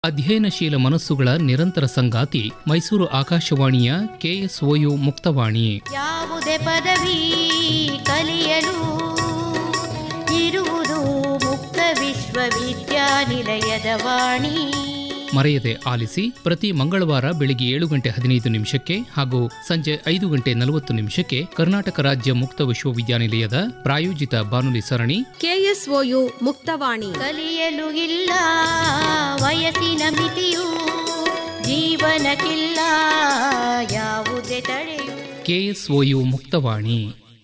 ಅಧ್ಯಯನಶೀಲ ಮನಸ್ಸುಗಳ ನಿರಂತರ ಸಂಗಾತಿ ಮೈಸೂರು ಆಕಾಶವಾಣಿಯ ಕೆಎಸ್ಒಯು ಮುಕ್ತವಾಣಿ ಯಾವುದೇ ಪದವಿ ಕಲಿಯಲು ಇರುವುದು ಮುಕ್ತ ವಿಶ್ವವಿದ್ಯಾನಿಲಯದ ವಾಣಿ ಮರೆಯದೆ ಆಲಿಸಿ ಪ್ರತಿ ಮಂಗಳವಾರ ಬೆಳಿಗ್ಗೆ ಏಳು ಗಂಟೆ ಹದಿನೈದು ನಿಮಿಷಕ್ಕೆ ಹಾಗೂ ಸಂಜೆ ಐದು ಗಂಟೆ ನಲವತ್ತು ನಿಮಿಷಕ್ಕೆ ಕರ್ನಾಟಕ ರಾಜ್ಯ ಮುಕ್ತ ವಿಶ್ವವಿದ್ಯಾನಿಲಯದ ಪ್ರಾಯೋಜಿತ ಬಾನುಲಿ ಸರಣಿ ಕೆಎಸ್ಒಯು ಮುಕ್ತವಾಣಿ ಕಲಿಯಲು ಇಲ್ಲ ವಯಸ್ಸಿನ ಮಿತಿಯು ಜೀವನಕ್ಕಿಲ್ಲ ಯಾವುದೇ ತಡೆಯು ಕೆಎಸ್ಒಯು ಮುಕ್ತವಾಣಿ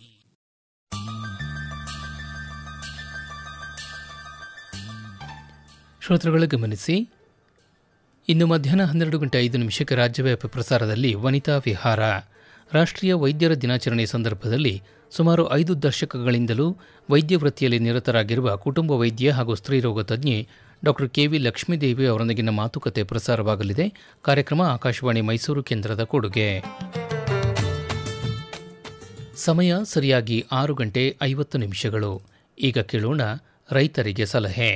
ಶ್ರೋತೃಗಳು ಗಮನಿಸಿ ಇನ್ನು ಮಧ್ಯಾಹ್ನ ಹನ್ನೆರಡು ಗಂಟೆ ಐದು ನಿಮಿಷಕ್ಕೆ ರಾಜ್ಯವ್ಯಾಪಿ ಪ್ರಸಾರದಲ್ಲಿ ವನಿತಾ ವಿಹಾರ ರಾಷ್ಟ್ರೀಯ ವೈದ್ಯರ ದಿನಾಚರಣೆ ಸಂದರ್ಭದಲ್ಲಿ ಸುಮಾರು ಐದು ದಶಕಗಳಿಂದಲೂ ವೈದ್ಯ ವೃತ್ತಿಯಲ್ಲಿ ನಿರತರಾಗಿರುವ ಕುಟುಂಬ ವೈದ್ಯ ಹಾಗೂ ಸ್ತ್ರೀರೋಗ ತಜ್ಞೆ ಡಾಕ್ಟರ್ ಕೆವಿ ಲಕ್ಷ್ಮೀದೇವಿ ಅವರೊಂದಿಗಿನ ಮಾತುಕತೆ ಪ್ರಸಾರವಾಗಲಿದೆ ಕಾರ್ಯಕ್ರಮ ಆಕಾಶವಾಣಿ ಮೈಸೂರು ಕೇಂದ್ರದ ಕೊಡುಗೆ ಸಮಯ ಸರಿಯಾಗಿ ಆರು ಗಂಟೆ ಐವತ್ತು ನಿಮಿಷಗಳು ಈಗ ಕೇಳೋಣ ರೈತರಿಗೆ ಸಲಹೆ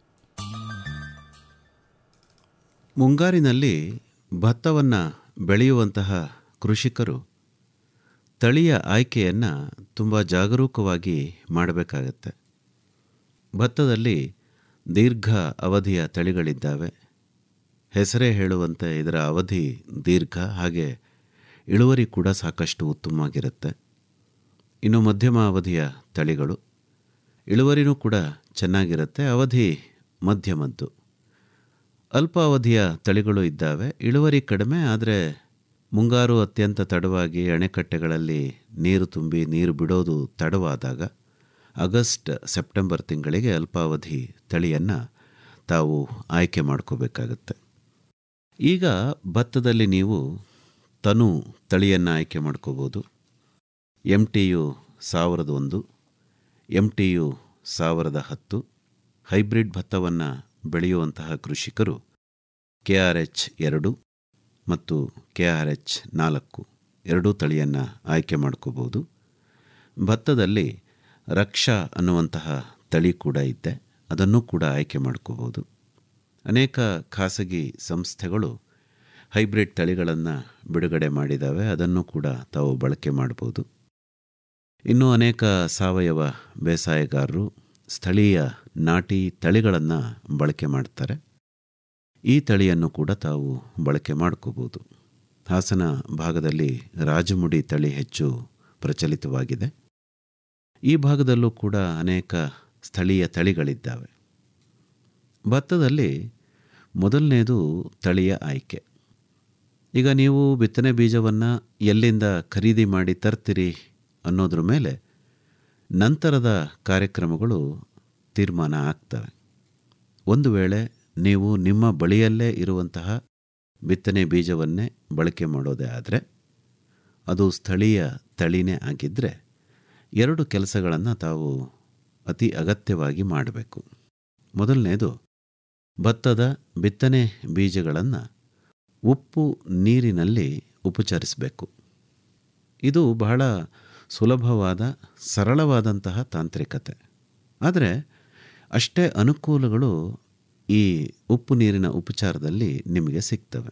ಮುಂಗಾರಿನಲ್ಲಿ ಭತ್ತವನ್ನು ಬೆಳೆಯುವಂತಹ ಕೃಷಿಕರು ತಳಿಯ ಆಯ್ಕೆಯನ್ನು ತುಂಬ ಜಾಗರೂಕವಾಗಿ ಮಾಡಬೇಕಾಗತ್ತೆ ಭತ್ತದಲ್ಲಿ ದೀರ್ಘ ಅವಧಿಯ ತಳಿಗಳಿದ್ದಾವೆ ಹೆಸರೇ ಹೇಳುವಂತೆ ಇದರ ಅವಧಿ ದೀರ್ಘ ಹಾಗೆ ಇಳುವರಿ ಕೂಡ ಸಾಕಷ್ಟು ಉತ್ತಮವಾಗಿರುತ್ತೆ ಇನ್ನು ಮಧ್ಯಮ ಅವಧಿಯ ತಳಿಗಳು ಇಳುವರಿನೂ ಕೂಡ ಚೆನ್ನಾಗಿರುತ್ತೆ ಅವಧಿ ಮಧ್ಯಮದ್ದು ಅಲ್ಪಾವಧಿಯ ತಳಿಗಳು ಇದ್ದಾವೆ ಇಳುವರಿ ಕಡಿಮೆ ಆದರೆ ಮುಂಗಾರು ಅತ್ಯಂತ ತಡವಾಗಿ ಅಣೆಕಟ್ಟೆಗಳಲ್ಲಿ ನೀರು ತುಂಬಿ ನೀರು ಬಿಡೋದು ತಡವಾದಾಗ ಆಗಸ್ಟ್ ಸೆಪ್ಟೆಂಬರ್ ತಿಂಗಳಿಗೆ ಅಲ್ಪಾವಧಿ ತಳಿಯನ್ನು ತಾವು ಆಯ್ಕೆ ಮಾಡ್ಕೋಬೇಕಾಗತ್ತೆ ಈಗ ಭತ್ತದಲ್ಲಿ ನೀವು ತನು ತಳಿಯನ್ನು ಆಯ್ಕೆ ಮಾಡ್ಕೋಬೋದು ಎಮ್ ಟಿ ಯು ಸಾವಿರದ ಒಂದು ಎಮ್ ಟಿ ಯು ಸಾವಿರದ ಹತ್ತು ಹೈಬ್ರಿಡ್ ಭತ್ತವನ್ನು ಬೆಳೆಯುವಂತಹ ಕೃಷಿಕರು ಕೆ ಆರ್ ಎಚ್ ಎರಡು ಮತ್ತು ಕೆ ಆರ್ ಎಚ್ ನಾಲ್ಕು ಎರಡೂ ತಳಿಯನ್ನು ಆಯ್ಕೆ ಮಾಡ್ಕೋಬೋದು ಭತ್ತದಲ್ಲಿ ರಕ್ಷಾ ಅನ್ನುವಂತಹ ತಳಿ ಕೂಡ ಇದ್ದೆ ಅದನ್ನು ಕೂಡ ಆಯ್ಕೆ ಮಾಡ್ಕೋಬೋದು ಅನೇಕ ಖಾಸಗಿ ಸಂಸ್ಥೆಗಳು ಹೈಬ್ರಿಡ್ ತಳಿಗಳನ್ನು ಬಿಡುಗಡೆ ಮಾಡಿದ್ದಾವೆ ಅದನ್ನು ಕೂಡ ತಾವು ಬಳಕೆ ಮಾಡ್ಬೋದು ಇನ್ನೂ ಅನೇಕ ಸಾವಯವ ಬೇಸಾಯಗಾರರು ಸ್ಥಳೀಯ ನಾಟಿ ತಳಿಗಳನ್ನು ಬಳಕೆ ಮಾಡ್ತಾರೆ ಈ ತಳಿಯನ್ನು ಕೂಡ ತಾವು ಬಳಕೆ ಮಾಡ್ಕೋಬೋದು ಹಾಸನ ಭಾಗದಲ್ಲಿ ರಾಜಮುಡಿ ತಳಿ ಹೆಚ್ಚು ಪ್ರಚಲಿತವಾಗಿದೆ ಈ ಭಾಗದಲ್ಲೂ ಕೂಡ ಅನೇಕ ಸ್ಥಳೀಯ ತಳಿಗಳಿದ್ದಾವೆ ಭತ್ತದಲ್ಲಿ ಮೊದಲನೇದು ತಳಿಯ ಆಯ್ಕೆ ಈಗ ನೀವು ಬಿತ್ತನೆ ಬೀಜವನ್ನು ಎಲ್ಲಿಂದ ಖರೀದಿ ಮಾಡಿ ತರ್ತೀರಿ ಅನ್ನೋದ್ರ ಮೇಲೆ ನಂತರದ ಕಾರ್ಯಕ್ರಮಗಳು ತೀರ್ಮಾನ ಆಗ್ತವೆ ಒಂದು ವೇಳೆ ನೀವು ನಿಮ್ಮ ಬಳಿಯಲ್ಲೇ ಇರುವಂತಹ ಬಿತ್ತನೆ ಬೀಜವನ್ನೇ ಬಳಕೆ ಮಾಡೋದೇ ಆದರೆ ಅದು ಸ್ಥಳೀಯ ತಳಿನೇ ಆಗಿದ್ದರೆ ಎರಡು ಕೆಲಸಗಳನ್ನು ತಾವು ಅತಿ ಅಗತ್ಯವಾಗಿ ಮಾಡಬೇಕು ಮೊದಲನೇದು ಭತ್ತದ ಬಿತ್ತನೆ ಬೀಜಗಳನ್ನು ಉಪ್ಪು ನೀರಿನಲ್ಲಿ ಉಪಚರಿಸಬೇಕು ಇದು ಬಹಳ ಸುಲಭವಾದ ಸರಳವಾದಂತಹ ತಾಂತ್ರಿಕತೆ ಆದರೆ ಅಷ್ಟೇ ಅನುಕೂಲಗಳು ಈ ಉಪ್ಪು ನೀರಿನ ಉಪಚಾರದಲ್ಲಿ ನಿಮಗೆ ಸಿಗ್ತವೆ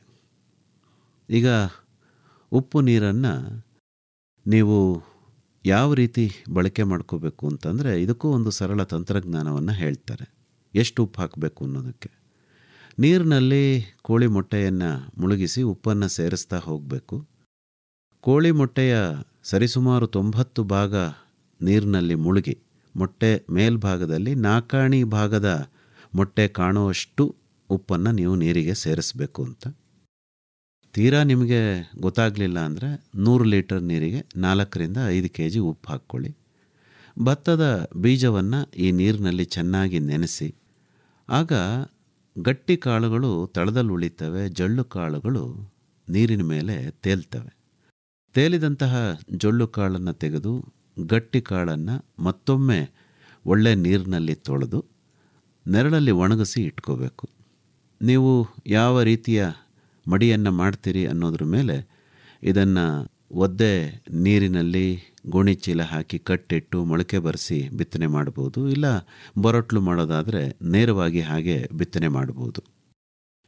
ಈಗ ಉಪ್ಪು ನೀರನ್ನು ನೀವು ಯಾವ ರೀತಿ ಬಳಕೆ ಮಾಡ್ಕೋಬೇಕು ಅಂತಂದರೆ ಇದಕ್ಕೂ ಒಂದು ಸರಳ ತಂತ್ರಜ್ಞಾನವನ್ನು ಹೇಳ್ತಾರೆ ಎಷ್ಟು ಉಪ್ಪು ಹಾಕಬೇಕು ಅನ್ನೋದಕ್ಕೆ ನೀರಿನಲ್ಲಿ ಕೋಳಿ ಮೊಟ್ಟೆಯನ್ನು ಮುಳುಗಿಸಿ ಉಪ್ಪನ್ನು ಸೇರಿಸ್ತಾ ಹೋಗಬೇಕು ಕೋಳಿ ಮೊಟ್ಟೆಯ ಸರಿಸುಮಾರು ತೊಂಬತ್ತು ಭಾಗ ನೀರಿನಲ್ಲಿ ಮುಳುಗಿ ಮೊಟ್ಟೆ ಮೇಲ್ಭಾಗದಲ್ಲಿ ನಾಕಾಣಿ ಭಾಗದ ಮೊಟ್ಟೆ ಕಾಣುವಷ್ಟು ಉಪ್ಪನ್ನು ನೀವು ನೀರಿಗೆ ಸೇರಿಸಬೇಕು ಅಂತ ತೀರಾ ನಿಮಗೆ ಗೊತ್ತಾಗಲಿಲ್ಲ ಅಂದರೆ ನೂರು ಲೀಟರ್ ನೀರಿಗೆ ನಾಲ್ಕರಿಂದ ಐದು ಕೆ ಜಿ ಉಪ್ಪು ಹಾಕ್ಕೊಳ್ಳಿ ಭತ್ತದ ಬೀಜವನ್ನು ಈ ನೀರಿನಲ್ಲಿ ಚೆನ್ನಾಗಿ ನೆನೆಸಿ ಆಗ ಗಟ್ಟಿ ಕಾಳುಗಳು ತಳದಲ್ಲಿ ಉಳಿತವೆ ಜಳ್ಳು ಕಾಳುಗಳು ನೀರಿನ ಮೇಲೆ ತೇಲ್ತವೆ ತೇಲಿದಂತಹ ಜೊಳ್ಳು ಕಾಳನ್ನು ತೆಗೆದು ಗಟ್ಟಿ ಕಾಳನ್ನು ಮತ್ತೊಮ್ಮೆ ಒಳ್ಳೆ ನೀರಿನಲ್ಲಿ ತೊಳೆದು ನೆರಳಲ್ಲಿ ಒಣಗಿಸಿ ಇಟ್ಕೋಬೇಕು ನೀವು ಯಾವ ರೀತಿಯ ಮಡಿಯನ್ನು ಮಾಡ್ತೀರಿ ಅನ್ನೋದ್ರ ಮೇಲೆ ಇದನ್ನು ಒದ್ದೆ ನೀರಿನಲ್ಲಿ ಗೋಣಿ ಚೀಲ ಹಾಕಿ ಕಟ್ಟಿಟ್ಟು ಮೊಳಕೆ ಬರೆಸಿ ಬಿತ್ತನೆ ಮಾಡ್ಬೋದು ಇಲ್ಲ ಬೊರಟ್ಲು ಮಾಡೋದಾದರೆ ನೇರವಾಗಿ ಹಾಗೆ ಬಿತ್ತನೆ ಮಾಡ್ಬೋದು